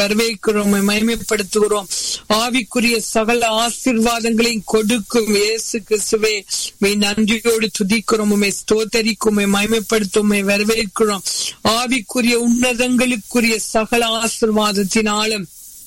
வரவேற்கிறோம் மகிமைப்படுத்துகிறோம் ஆவிக்குரிய சகல ஆசீர்வாதங்களையும் கொடுக்கும் இயேசு கிறிஸ்துவே மெய் நன்றியோடு துதிக்கிறோம் உண்மை ஸ்தோத்தரிக்கும் மகிமைப்படுத்தும் வரவேற்கிறோம் ஆவிக்குரிய உன்னதங்களுக்குரிய சகல ஆசீர்வாதத்தினாலும்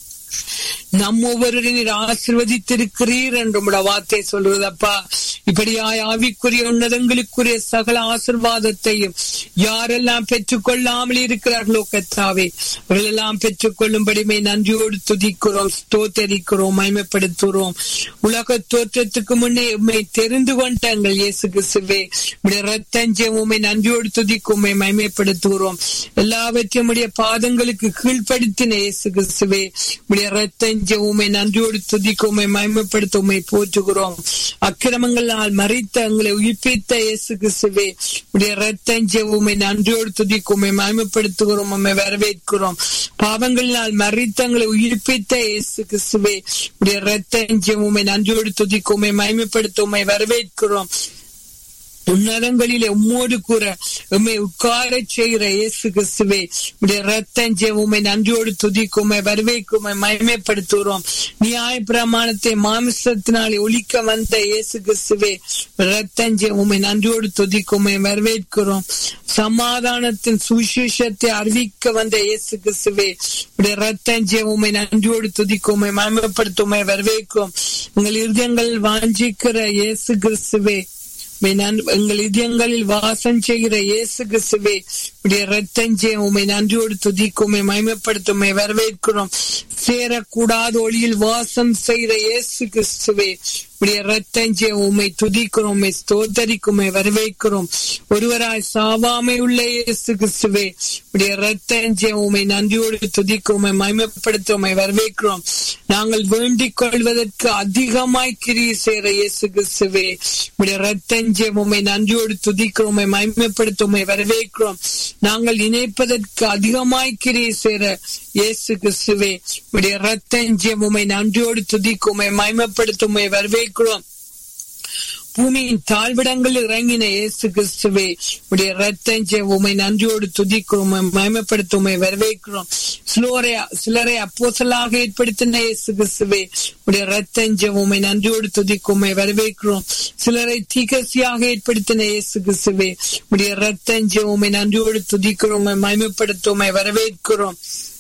நம் ஒவ்வொருவரையும் நீர் ஆசிர்வதித்திருக்கிறீர் என்று உம்முடைய வார்த்தை சொல்வதப்பா இப்படியாய் ஆவிக்குரிய உன்னதங்களுக்குரிய சகல ஆசிர்வாதத்தையும் யாரெல்லாம் பெற்றுக் கொள்ளாமல் இருக்கிறார்களோ கத்தாவே அவர்களெல்லாம் பெற்றுக் கொள்ளும்படிமை நன்றியோடு துதிக்கிறோம் ஸ்தோத்தரிக்கிறோம் மயமைப்படுத்துகிறோம் உலக தோற்றத்துக்கு முன்னே உண்மை தெரிந்து கொண்டாங்கள் இயேசு கிறிஸ்துவே உடைய ரத்தஞ்சம் உண்மை நன்றியோடு துதிக்கும் உண்மை மயமைப்படுத்துகிறோம் எல்லாவற்றையும் உடைய பாதங்களுக்கு கீழ்ப்படுத்தின இயேசு கிறிஸ்துவே உடைய ரத்தஞ்சம் உண்மை நன்றியோடு துதிக்கும் உண்மை மயமைப்படுத்த உண்மை போற்றுகிறோம் அக்கிரமங்களால் மறித்த எங்களை உயிர்ப்பித்த இயேசு கிறிஸ்துவே உடைய ரத்தஞ்சம் உண்மை நன்றியோடு துதிக்கும் உண்மை மயமைப்படுத்துகிறோம் உண்மை வரவேற்கிறோம் பாவங்களினால் மறித்தங்களை உயிர்ப்பித்த இயேசு கிறிஸ்துவே உடைய ரத்தஞ்சம் உண்மை நன்றியோடு துதிக்கும் உண்மை மயமைப்படுத்த உண்மை வரவேற்கிறோம் உன்னதங்களிலே உம்மோடு கூற உண்மை உட்கார செய்கிற இயேசு கிறிஸ்துவே உடைய ரத்தஞ்சே உண்மை நன்றியோடு துதிக்கும் உண்மை வரவேற்கும் மயமைப்படுத்துகிறோம் நியாய பிரமாணத்தை மாமிசத்தினாலே ஒழிக்க வந்த இயேசு கிறிஸ்துவே ரத்தஞ்சே உண்மை நன்றியோடு துதிக்கும் உண்மை வரவேற்கிறோம் சமாதானத்தின் சுவிசேஷத்தை அறிவிக்க வந்த இயேசு கிறிஸ்துவே உடைய ரத்தஞ்சே உண்மை நன்றியோடு துதிக்கும் உண்மை மயமைப்படுத்தும் உண்மை வரவேற்கும் உங்கள் இருதயங்கள் வாஞ்சிக்கிற இயேசு கிறிஸ்துவே எங்கள் இதயங்களில் வாசம் செய்கிற இயேசு கிறிஸ்துவே உடைய ரத்தஞ்சே உண்மை நன்றியோடு துதிக்குமே மயமப்படுத்துமே வரவேற்கிறோம் சேரக்கூடாத ஒளியில் வாசம் செய்கிற இயேசு கிறிஸ்துவே உடைய ரத்தஞ்சே உண்மை துதிக்கிறோம் உண்மை ஸ்தோத்தரிக்குமே வரவேற்கிறோம் ஒருவராய் சாவாமை உள்ள இயேசு கிறிஸ்துவே உடைய ரத்தஞ்சே உண்மை நன்றியோடு துதிக்குமே மயமப்படுத்துமே வரவேற்கிறோம் நாங்கள் வேண்டிக் கொள்வதற்கு அதிகமாய் கிரியை செய்கிற இயேசு கிறிஸ்துவே உடைய ரத்தஞ்சே உண்மை நன்றியோடு துதிக்கிறோம் மயமப்படுத்துமே வரவேற்கிறோம் நாங்கள் இணைப்பதற்கு அதிகமாய் கிரியை செய்கிற இயேசு கிறிஸ்துவே உடைய ரத்தஞ்சே உண்மை நன்றியோடு துதிக்குமே மயமப்படுத்துமே வரவேற்கிறோம் பூமியின் தாழ்விடங்களில் இறங்கின இயேசு கிறிஸ்துவே உடைய ரத்தஞ்சே உமை நன்றியோடு துதிக்கிறோம் மயமப்படுத்துமை வரவேற்கிறோம் சிலரை சிலரை அப்போசலாக ஏற்படுத்தின இயேசு கிறிஸ்துவே உடைய ரத்தஞ்சே உமை நன்றியோடு துதிக்குமை வரவேற்கிறோம் சிலரை தீகசியாக ஏற்படுத்தின இயேசு கிறிஸ்துவே உடைய ரத்தஞ்சே உமை நன்றியோடு துதிக்கிறோம் மயமப்படுத்துமை வரவேற்கிறோம்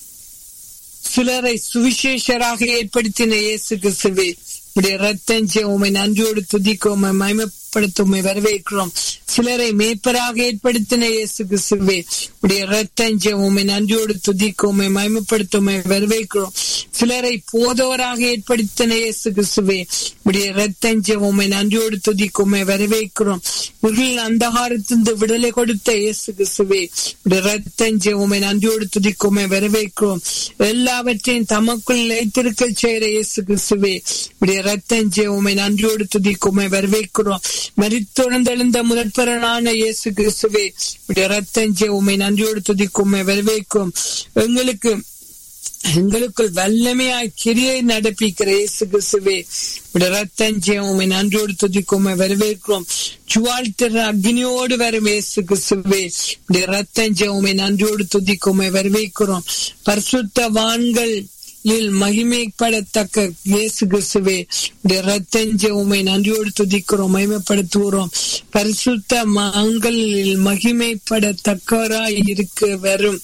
சிலரை சுவிசேஷராக ஏற்படுத்தின இயேசு கிறிஸ்துவே உடைய ரத்தஞ்சே உமை நன்றியோடு துதிக்கும் மயமப்படுத்தும் வரவேற்கிறோம் சிலரை மேய்ப்பராக ஏற்படுத்தின இயேசு கிறிஸ்துவே உடைய ரத்தஞ்சே உமை நன்றியோடு துதிக்கும் மயமப்படுத்தும் வரவேற்கிறோம் சிலரை போதவராக ஏற்படுத்தின இயேசு கிறிஸ்துவே உடைய ரத்தஞ்சே உமை நன்றியோடு துதிக்கும் வரவேற்கிறோம் உருள் அந்தகாரத்திலிருந்து விடுதலை கொடுத்த இயேசு கிறிஸ்துவே உடைய ரத்தஞ்சே உமை நன்றியோடு துதிக்கும் வரவேற்கிறோம் எல்லாவற்றையும் தமக்குள் நிலைத்திருக்க செய்கிற இயேசு கிறிஸ்துவே உடைய ரத்தஞ்சே உமை நன்றியோடு துதிக்குமை வரவேற்கிறோம் மறித்தொடர்ந்தெழுந்த முதற்பரனான இயேசு கிறிஸ்துவே உடைய ரத்தஞ்சே உமை நன்றியோடு துதிக்குமை வரவேற்கும் எங்களுக்கு எங்களுக்குள் வல்லமையாய் கிரியை நடப்பிக்கிற இயேசு கிறிஸ்துவே உடைய ரத்தஞ்சே உமை நன்றியோடு துதிக்குமை வரவேற்கிறோம் சுவால் திற அக்னியோடு வரும் இயேசு கிறிஸ்துவே உடைய ரத்தஞ்சே உமை நன்றியோடு துதிக்குமை வரவேற்கிறோம் பரிசுத்தவான்கள் மகிமைப்படத்தக்க இயேசு கிறிஸ்துவே ரத்தஞ்ச உமை நன்றியோடு துதிக்கிறோம் மகிமைப்படுத்துகிறோம் பரிசுத்த மான்களில் மகிமைப்படத்தக்கவராய் இருக்க வரும்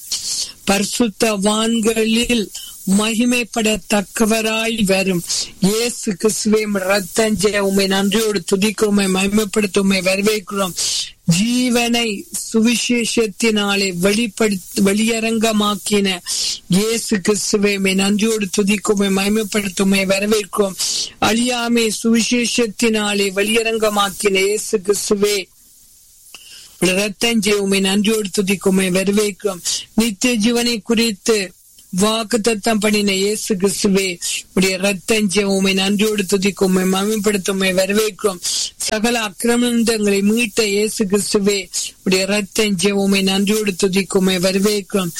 பரிசுத்தவான்களில் மகிமைப்படத்தக்கவராய் வரும் இயேசு கிறிஸ்துவே ரத்தஞ்ச உமை நன்றியோடு துதிக்கிறோமை மகிமைப்படுத்துமை வரவேற்கிறோம் ஜீவனை சுவிசேஷத்தினாலே வெளிப்படுத்த வெளியரங்கமாக்கின இயேசு கிறிஸ்துவை நன்றியோடு துதிக்குமே மயமப்படுத்துமே வரவேற்கும் அழியாமை சுவிசேஷத்தினாலே வெளியரங்கமாக்கின இயேசு கிறிஸ்துவே ரத்தஞ்சே உமை நன்றியோடு துதிக்குமே வரவேற்கும் நித்திய ஜீவனை குறித்து வாக்கு தத்தம் பண்ணின இயேசு கிறிஸ்துவே உடைய ரத்தஞ்ச உமை நன்றியோடு துதிக்கும் மமிப்படுத்தும் வரவேற்கும் சகல அக்கிரமங்களை மீட்ட இயேசு கிறிஸ்துவே உடைய ரத்தஞ்ச உமை நன்றியோடு துதிக்கும் வரவேற்கும்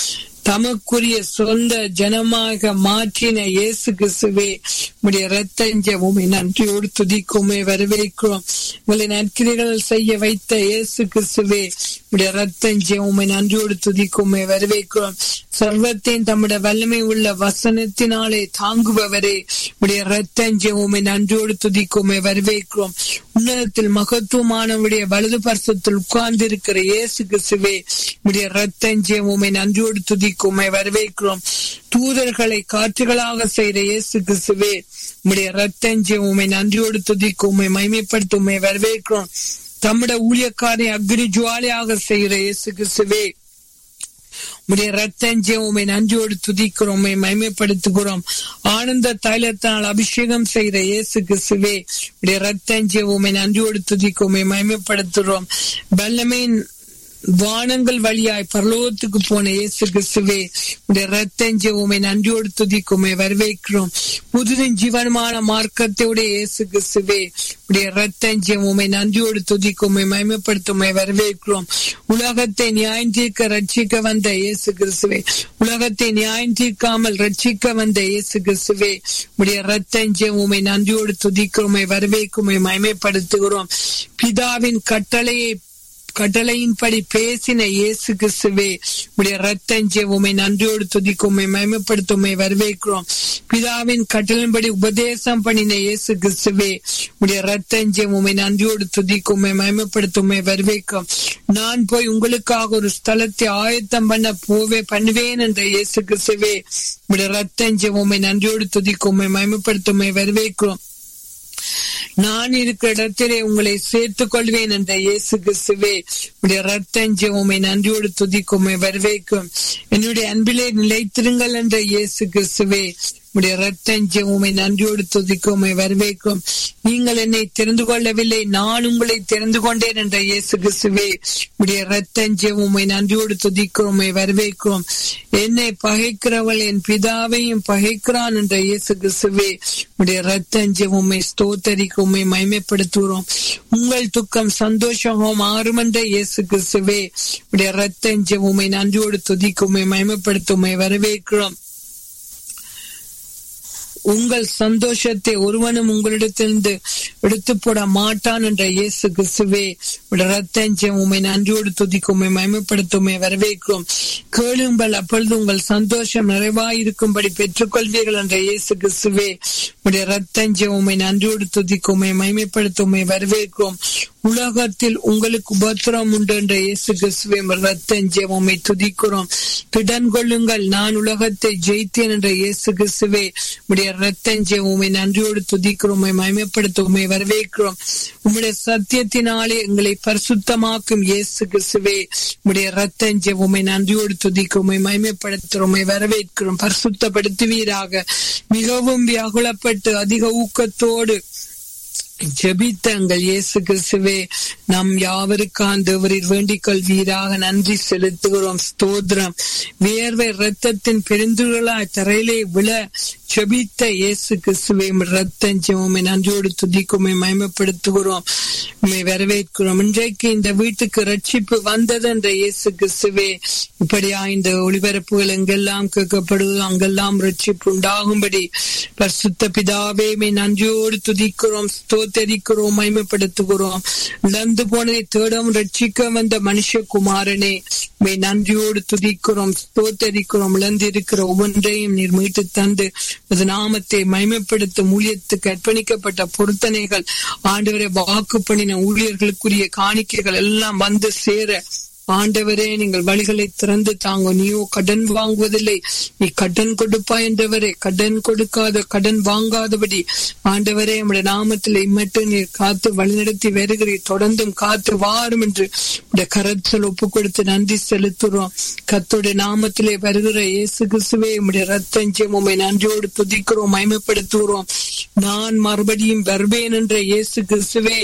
தமக்குரிய சொந்த ஜனமாக மாற்றின இயேசு கிறிஸ்துவே உடைய ரத்தஞ்சமும் நன்றியோடு துதிக்குமே வரவேற்கிறோம் உங்களை நற்கிரிகள் செய்ய வைத்த இயேசு கிறிஸ்துவே உடைய ரத்தஞ்சமும் நன்றியோடு துதிக்குமே வரவேற்கிறோம் சர்வத்தையும் தம்முடைய வல்லமை உள்ள வசனத்தினாலே தாங்குபவரே உடைய ரத்தஞ்சமும் நன்றியோடு துதிக்குமே வரவேற்கிறோம் உன்னதத்தில் மகத்துவமானவருடைய வலது பரிசத்தில் உட்கார்ந்து இருக்கிற இயேசு கிறிஸ்துவே உடைய ரத்தஞ்சமும் நன்றியோடு துதிக்குமே வரவேற்கிறோம் தூதர்களை காற்றுகளாக செய்கிற இயேசு கிறிஸ்துவே உடைய ரத்தஞ்சமும் நன்றியோடு துதிக்குமே மைமைப்படுத்துமே வரவேற்கிறோம் தம்முடைய ஊழியக்காரை அக்னி ஜுவாலியாக செய்கிற இயேசு கிறிஸ்துவே உடைய ரத்தஞ்சம் உண்மை நன்றியோடு துதிக்கிறோம் உண்மை மயமைப்படுத்துகிறோம் ஆனந்த தைலத்தால் அபிஷேகம் செய்கிற இயேசு கிறிஸ்துவே உடைய ரத்தஞ்சம் உண்மை நன்றியோடு துதிக்கும் உண்மை மயமைப்படுத்துகிறோம் வல்லமையின் வானங்கள் வழியாய் பரலோகத்துக்கு போன இயேசு கிறிஸ்துவே உடைய ரத்தஞ்ச உமை நன்றியோடு துதிக்குமே வரவேற்கிறோம் புதுதின் ஜீவனமான மார்க்கத்தோட இயேசு கிறிஸ்துவே உடைய ரத்தஞ்ச உமை நன்றியோடு துதிக்குமே மயமப்படுத்துமே வரவேற்கிறோம் உலகத்தை நியாயம் தீர்க்க ரட்சிக்க வந்த இயேசு கிறிஸ்துவே உலகத்தை நியாயம் தீர்க்காமல் ரட்சிக்க வந்த இயேசு கிறிஸ்துவே உடைய ரத்தஞ்ச உமை நன்றியோடு துதிக்கிறோமே வரவேற்குமே மயமைப்படுத்துகிறோம் பிதாவின் கட்டளையை கட்டளையின்படி பேசின இயேசு கிறிஸ்துவே உடைய ரத்தஞ்சே உமை நன்றியோடு துதிக்குமை மயமப்படுத்துமை வரவேற்கிறோம் பிதாவின் கட்டளின்படி உபதேசம் பண்ணின இயேசு கிறிஸ்துவே உடைய ரத்தஞ்சே உமை நன்றியோடு துதிக்குமை மயமப்படுத்துமை வரவேற்கும் நான் போய் உங்களுக்காக ஒரு ஸ்தலத்தை ஆயத்தம் பண்ண போவே பண்ணுவேன் என்ற இயேசு கிறிஸ்துவே உடைய ரத்தஞ்சே உமை நன்றியோடு துதிக்குமை மயமப்படுத்துமை வரவேற்கிறோம் நான் இருக்கிற இடத்திலே உங்களை சேர்த்துக் கொள்வேன் என்ற இயேசு கிறிஸ்துவே உடைய ரத்தஞ்ச உமை நன்றியோடு துதிக்குமை வரவேற்கும் என்னுடைய அன்பிலே நிலைத்திருங்கள் என்ற இயேசு கிறிஸ்துவே உடைய ரத்தஞ்ச உமை நன்றியோடு துதிக்குமை வரவேற்கும் நீங்கள் என்னை தெரிந்து கொள்ளவில்லை நான் உங்களை தெரிந்து கொண்டேன் என்ற இயேசு கிறிஸ்துவே உடைய ரத்தஞ்ச உமை நன்றியோடு துதிக்குமை வரவேற்கும் என்னை பகைக்கிறவள் என் பிதாவையும் பகைக்கிறான் என்ற இயேசு கிறிஸ்துவே உடைய ரத்தஞ்ச உமை ஸ்தோத்தரிக்கு உண்மை மயமைப்படுத்துகிறோம் உங்கள் துக்கம் சந்தோஷமோ மாறும் என்ற இயேசு கிறிஸ்துவே உடைய ரத்தஞ்ச உமை நன்றியோடு துதிக்குமை மயமைப்படுத்துமை வரவேற்கிறோம் உங்கள் சந்தோஷத்தை ஒருவனும் உங்களிடத்திலிருந்து எடுத்து போட மாட்டான் என்ற இயேசு கிறிஸ்துவே ரத்தஞ்சம் உண்மை நன்றியோடு துதிக்குமே மயமப்படுத்துமே வரவேற்கும் கேளுங்கள் அப்பொழுது உங்கள் சந்தோஷம் நிறைவாயிருக்கும்படி பெற்றுக்கொள்வீர்கள் என்ற இயேசு கிறிஸ்துவே உடைய ரத்தஞ்சம் உண்மை நன்றியோடு துதிக்குமே மயமைப்படுத்துமே வரவேற்கும் உலகத்தில் உங்களுக்கு உபத்திரம் உண்டு என்ற இயேசு கிறிஸ்துவே ரத்தஞ்சம் உண்மை துதிக்கிறோம் திடன் கொள்ளுங்கள் நான் உலகத்தை ஜெயித்தேன் என்ற இயேசு கிறிஸ்துவே உடைய ரத்தஞ்சே உண்மை நன்றியோடு துதிக்கிறோம் மயமைப்படுத்த உண்மை வரவேற்கிறோம் உம்முடைய சத்தியத்தினாலே எங்களை பரிசுத்தமாக்கும் இயேசு கிறிஸ்துவே உடைய ரத்தஞ்சே உண்மை நன்றியோடு துதிக்கிறோம் மயமைப்படுத்துறோம் வரவேற்கிறோம் பரிசுத்தப்படுத்துவீராக மிகவும் வியாகுலப்பட்டு அதிக ஊக்கத்தோடு ஜெபித்தங்கள் இயேசு கிறிஸ்துவே நம் யாவருக்கான் தேவரில் வேண்டிக் கொள்வீராக நன்றி செலுத்துகிறோம் ஸ்தோத்திரம் வியர்வை ரத்தத்தின் பெருந்துகளாய் தரையிலே விழ ஜெபித்த இயேசு கிறிஸ்துவை ரத்தம் ஜெவமை நன்றியோடு துதிக்குமை மயமப்படுத்துகிறோம் உண்மை வரவேற்கிறோம் இன்றைக்கு இந்த வீட்டுக்கு ரட்சிப்பு வந்தது என்ற இயேசு கிறிஸ்துவே இப்படியா இந்த ஒளிபரப்புகள் எங்கெல்லாம் கேட்கப்படுவது அங்கெல்லாம் ரட்சிப்பு உண்டாகும்படி பரிசுத்த பிதாவே நன்றியோடு துதிக்கிறோம் ஸ்தோத்தரிக்கிறோம் மயமப்படுத்துகிறோம் இழந்து போனதை தேடம் ரட்சிக்க வந்த மனுஷகுமாரனே மே நன்றியோடு துதிக்கிறோம் ஸ்தோத்தரிக்கிறோம் இழந்திருக்கிற ஒவ்வொன்றையும் நீர் மீட்டு தந்து அது நாமத்தை மயமப்படுத்தும் ஊழியத்துக்கு அர்ப்பணிக்கப்பட்ட பொருத்தனைகள் ஆண்டவரை வாக்கு பண்ணின ஊழியர்களுக்குரிய காணிக்கைகள் எல்லாம் வந்து சேர ஆண்டவரே நீங்கள் வழிகளை திறந்து தாங்க நீயோ கடன் வாங்குவதில்லை நீ கடன் கொடுப்பா என்றவரே கடன் கொடுக்காத கடன் வாங்காதபடி ஆண்டவரே நம்முடைய நாமத்தில் இம்மட்டும் நீர் காத்து வழிநடத்தி வருகிறீர் தொடர்ந்தும் காத்து வாரும் என்று உடைய கரத்தில் ஒப்பு கொடுத்து நன்றி செலுத்துறோம் கத்தோடைய நாமத்திலே வருகிற இயேசு கிறிஸ்துவே உடைய ரத்தஞ்சம் உண்மை நன்றியோடு துதிக்கிறோம் மயமப்படுத்துகிறோம் நான் மறுபடியும் வருவேன் என்ற இயேசு கிறிஸ்துவே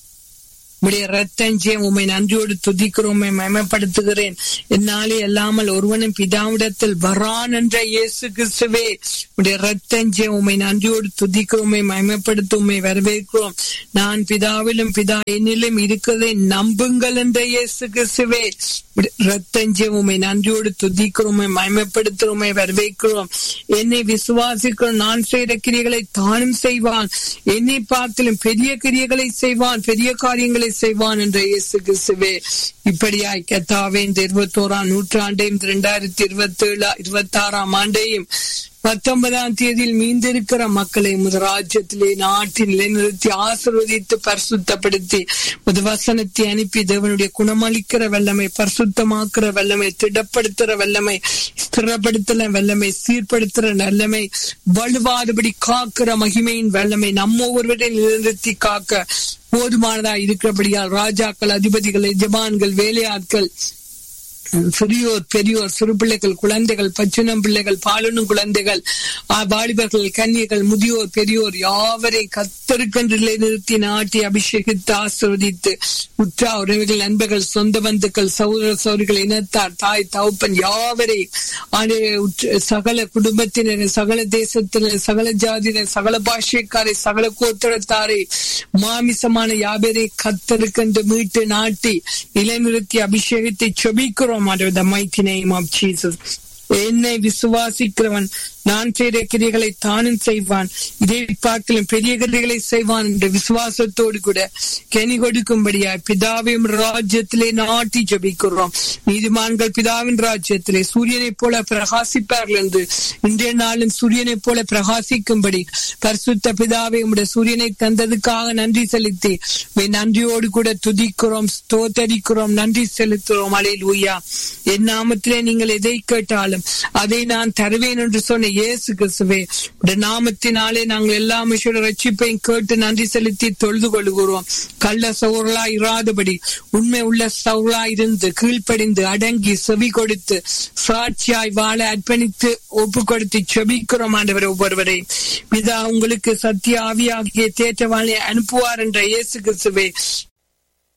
உடைய ரத்தஞ்சயம் உண்மை நன்றியோடு துதிக்கிறோம் மயமப்படுத்துகிறேன் என்னாலே அல்லாமல் ஒருவனும் பிதாவிடத்தில் வரான் என்ற இயேசு கிறிஸ்துவே உடைய ரத்தஞ்சயம் உண்மை நன்றியோடு துதிக்கிறோமே மயமப்படுத்துமே வரவேற்கிறோம் நான் பிதாவிலும் பிதா என்னிலும் இருக்கிறதை நம்புங்கள் என்ற இயேசு கிறிஸ்துவே ரத்தஞ்சம் உண்மை நன்றியோடு துதிக்கிறோமே மயமப்படுத்துறோமே வரவேற்கிறோம் என்னை விசுவாசிக்கிறோம் நான் செய்த கிரியைகளை தானும் செய்வான் என்னை பார்த்திலும் பெரிய கிரியைகளை செய்வான் பெரிய காரியங்களை செய்வான் என்ற இயேசு கிறிஸ்துவே இப்படியாய் கத்தாவே இந்த இருபத்தோராம் நூற்றாண்டையும் இரண்டாயிரத்தி இருபத்தி ஏழு இருபத்தி ஆறாம் ஆண்டையும் பத்தொன்பதாம் தேதியில் மீந்திருக்கிற மக்களை முதராஜ்யத்திலே நாட்டில் நிலைநிறுத்தி ஆசிர்வதித்து பரிசுத்தப்படுத்தி முது வசனத்தை அனுப்பி தேவனுடைய குணமளிக்கிற வல்லமை பரிசுத்தமாக்குற வல்லமை திடப்படுத்துற வல்லமை ஸ்திரப்படுத்துற வல்லமை சீர்படுத்துற நல்லமை வலுவாதபடி காக்கிற மகிமையின் வல்லமை நம்ம ஒருவரை நிலைநிறுத்தி காக்க போதுமானதா இருக்கிறபடியால் ராஜாக்கள் அதிபதிகள் எஜமான்கள் வேலையாட்கள் சிறியோர் பெரியோர் சிறு பிள்ளைகள் குழந்தைகள் பச்சினம் பிள்ளைகள் பாலனும் குழந்தைகள் வாலிபர்கள் கன்னியர்கள் முதியோர் பெரியோர் யாவரை கத்தருக்கென்று நிறுத்தி நாட்டி அபிஷேகித்து ஆசிர்வதித்து உற்றா உறவுகள் நண்பர்கள் சொந்த பந்துக்கள் சௌர சௌரிகள் இனத்தார் தாய் தவுப்பன் யாவரை சகல குடும்பத்தினர் சகல தேசத்தினர் சகல ஜாதியினர் சகல பாஷைக்காரை சகல கோத்திரத்தாரை மாமிசமான யாவரை கத்தருக்கென்று மீட்டு நாட்டி நிலைநிறுத்தி அபிஷேகத்தை செபிக்கிறோம் under the mighty name of Jesus. என்னை விசுவாசிக்கிறவன் நான் செய்த கிரிகளை தானும் செய்வான் இதை பார்க்கலும் பெரிய கிரிகளை செய்வான் என்ற விசுவாசத்தோடு கூட கனி கொடுக்கும்படியா பிதாவின் ராஜ்யத்திலே நாட்டி ஜபிக்கிறோம் நீதிமான்கள் பிதாவின் ராஜ்யத்திலே சூரியனை போல பிரகாசிப்பார்கள் என்று இன்றைய நாளும் சூரியனை போல பிரகாசிக்கும்படி பரிசுத்த பிதாவை உடைய சூரியனை தந்ததுக்காக நன்றி செலுத்தி நன்றியோடு கூட துதிக்கிறோம் ஸ்தோத்தரிக்கிறோம் நன்றி செலுத்துகிறோம் அலை லூயா என் நாமத்திலே நீங்கள் எதை கேட்டாலும் அதை நான் தருவேன் என்று சொன்ன இயேசு கிறிஸ்துவே நாமத்தினாலே நாங்கள் எல்லா மனுஷோட ரட்சிப்பையும் கேட்டு நன்றி செலுத்தி தொழுது கொள்கிறோம் கள்ள சவுரலா இராதபடி உண்மை உள்ள சவுரலா இருந்து கீழ்ப்படிந்து அடங்கி செவி கொடுத்து சாட்சியாய் வாழ அர்ப்பணித்து ஒப்பு கொடுத்து செபிக்கிறோம் ஆண்டவர் ஒவ்வொருவரை பிதா உங்களுக்கு சத்திய ஆவியாகிய தேற்றவாளை அனுப்புவார் என்ற இயேசு கிறிஸ்துவே